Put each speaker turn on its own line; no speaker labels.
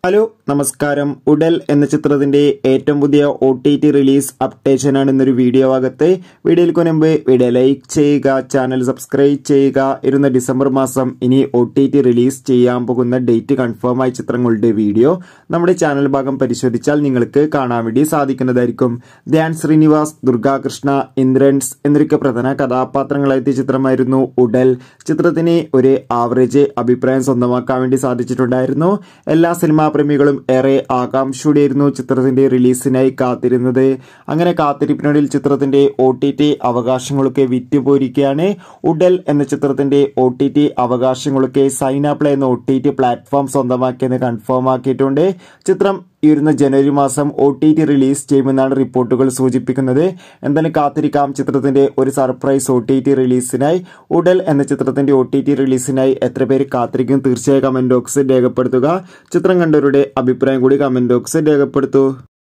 hello നമസ്കാരം ഉഡൽ എന്ന ചിത്രത്തിന്റെ ഏറ്റവും പുതിയ O T T release updation ആണ് ഇന്നൊരു വീഡിയോ ഭാഗത്ത് വീഡിയോയ്ക്ക് മുൻപ് വീഡിയോ ലൈക്ക് ചെയ്യുക ചാനൽ സബ്സ്ക്രൈബ് ചെയ്യുക ഇരുന്ന ഡിസംബർ മാസം ഇനി ഒ ടി ടി റിലീസ് ചെയ്യാൻ പോകുന്ന ഡേറ്റ് കൺഫേം ആയ ചിത്രങ്ങളുടെ വീഡിയോ നമ്മുടെ ചാനൽ ഭാഗം പരിശോധിച്ചാൽ നിങ്ങൾക്ക് കാണാൻ വേണ്ടി സാധിക്കുന്നതായിരിക്കും ധ്യാൻ ശ്രീനിവാസ് ദുർഗാകൃഷ്ണ ഇന്ദ്രൻസ് എന്നൊക്കെ പ്രധാന കഥാപാത്രങ്ങളായെത്തിയ ചിത്രമായിരുന്നു ഉഡൽ ചിത്രത്തിന് ഒരു ആവറേജ് അഭിപ്രായം സ്വന്തമാക്കാൻ വേണ്ടി സാധിച്ചിട്ടുണ്ടായിരുന്നു എല്ലാ സിനിമാ പ്രേമികളും ഏറെ ആകാംക്ഷയോടെയായിരുന്നു ചിത്രത്തിന്റെ റിലീസിനായി കാത്തിരുന്നത് അങ്ങനെ കാത്തിരിപ്പിനൊടുവിൽ ചിത്രത്തിന്റെ ഒ ടി ടി അവകാശങ്ങളൊക്കെ വിറ്റുപോയിരിക്കുകയാണ് ഉഡൽ എന്ന ചിത്രത്തിന്റെ ഒ ടി ടി അവകാശങ്ങളൊക്കെ സൈനാപ്ലേ എന്ന ഒ ടി ടി പ്ലാറ്റ്ഫോം സ്വന്തമാക്കിയെന്ന് കൺഫേം ആക്കിയിട്ടുണ്ട് ചിത്രം ഈ വരുന്ന ജനുവരി മാസം ഒ ടി ടി റിലീസ് ചെയ്യുമെന്നാണ് റിപ്പോർട്ടുകൾ സൂചിപ്പിക്കുന്നത് എന്തായാലും കാത്തിരിക്കാം ചിത്രത്തിന്റെ ഒരു സർപ്രൈസ് ഒ ടി ടി റിലീസിനായി ഉഡൽ എന്ന ചിത്രത്തിന്റെ ഒ ടി ടി റിലീസിനായി എത്ര പേര് കാത്തിരിക്കും തീർച്ചയായും കമന്റ് ബോക്സിൽ രേഖപ്പെടുത്തുക ചിത്രം കണ്ടവരുടെ അഭിപ്രായം കൂടി കമന്റ് ബോക്സിൽ രേഖപ്പെടുത്തൂ